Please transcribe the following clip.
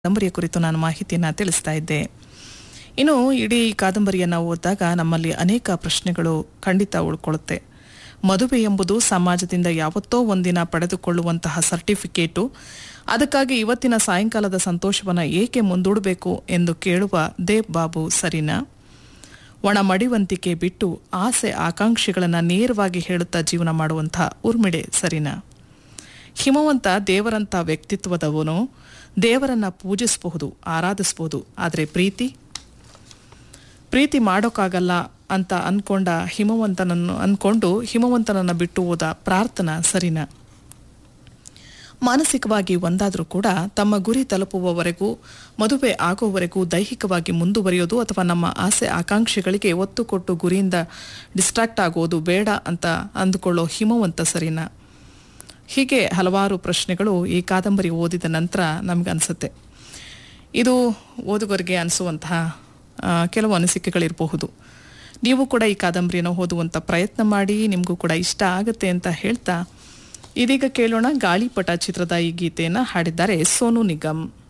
ಕಾದಂಬರಿಯ ಕುರಿತು ನಾನು ಮಾಹಿತಿಯನ್ನು ತಿಳಿಸ್ತಾ ಇದ್ದೆ ಇನ್ನು ಇಡೀ ಕಾದಂಬರಿಯನ್ನು ಓದಿದಾಗ ನಮ್ಮಲ್ಲಿ ಅನೇಕ ಪ್ರಶ್ನೆಗಳು ಖಂಡಿತ ಉಳ್ಕೊಳ್ಳುತ್ತೆ ಮದುವೆ ಎಂಬುದು ಸಮಾಜದಿಂದ ಯಾವತ್ತೋ ಒಂದಿನ ಪಡೆದುಕೊಳ್ಳುವಂತಹ ಸರ್ಟಿಫಿಕೇಟು ಅದಕ್ಕಾಗಿ ಇವತ್ತಿನ ಸಾಯಂಕಾಲದ ಸಂತೋಷವನ್ನು ಏಕೆ ಮುಂದೂಡಬೇಕು ಎಂದು ಕೇಳುವ ದೇವ್ ಬಾಬು ಸರಿನಾ ಒಣ ಮಡಿವಂತಿಕೆ ಬಿಟ್ಟು ಆಸೆ ಆಕಾಂಕ್ಷೆಗಳನ್ನು ನೇರವಾಗಿ ಹೇಳುತ್ತಾ ಜೀವನ ಮಾಡುವಂಥ ಉರ್ಮಿಳೆ ಸರಿನಾ ಹಿಮವಂತ ದೇವರಂಥ ವ್ಯಕ್ತಿತ್ವದವನು ದೇವರನ್ನ ಪೂಜಿಸಬಹುದು ಆರಾಧಿಸಬಹುದು ಆದರೆ ಪ್ರೀತಿ ಪ್ರೀತಿ ಮಾಡೋಕ್ಕಾಗಲ್ಲ ಅಂತ ಅನ್ಕೊಂಡ ಹಿಮವಂತನನ್ನು ಅನ್ಕೊಂಡು ಹಿಮವಂತನನ್ನು ಬಿಟ್ಟು ಹೋದ ಪ್ರಾರ್ಥನಾ ಸರಿನಾ ಮಾನಸಿಕವಾಗಿ ಒಂದಾದರೂ ಕೂಡ ತಮ್ಮ ಗುರಿ ತಲುಪುವವರೆಗೂ ಮದುವೆ ಆಗೋವರೆಗೂ ದೈಹಿಕವಾಗಿ ಮುಂದುವರಿಯೋದು ಅಥವಾ ನಮ್ಮ ಆಸೆ ಆಕಾಂಕ್ಷೆಗಳಿಗೆ ಒತ್ತು ಕೊಟ್ಟು ಗುರಿಯಿಂದ ಡಿಸ್ಟ್ರಾಕ್ಟ್ ಆಗೋದು ಬೇಡ ಅಂತ ಅಂದುಕೊಳ್ಳೋ ಹಿಮವಂತ ಸರಿನಾ ಹೀಗೆ ಹಲವಾರು ಪ್ರಶ್ನೆಗಳು ಈ ಕಾದಂಬರಿ ಓದಿದ ನಂತರ ನಮಗನ್ಸುತ್ತೆ ಇದು ಓದುಗರಿಗೆ ಅನಿಸುವಂತಹ ಆ, ಕೆಲವು ಅನಿಸಿಕೆಗಳಿರಬಹುದು ನೀವು ಕೂಡ ಈ ಕಾದಂಬರಿಯನ್ನು ಓದುವಂಥ ಪ್ರಯತ್ನ ಮಾಡಿ ನಿಮಗೂ ಕೂಡ ಇಷ್ಟ ಆಗುತ್ತೆ ಅಂತ ಹೇಳ್ತಾ ಇದೀಗ ಕೇಳೋಣ ಗಾಳಿಪಟ ಚಿತ್ರದ ಈ ಗೀತೆಯನ್ನು ಹಾಡಿದ್ದಾರೆ ಸೋನು ನಿಗಮ್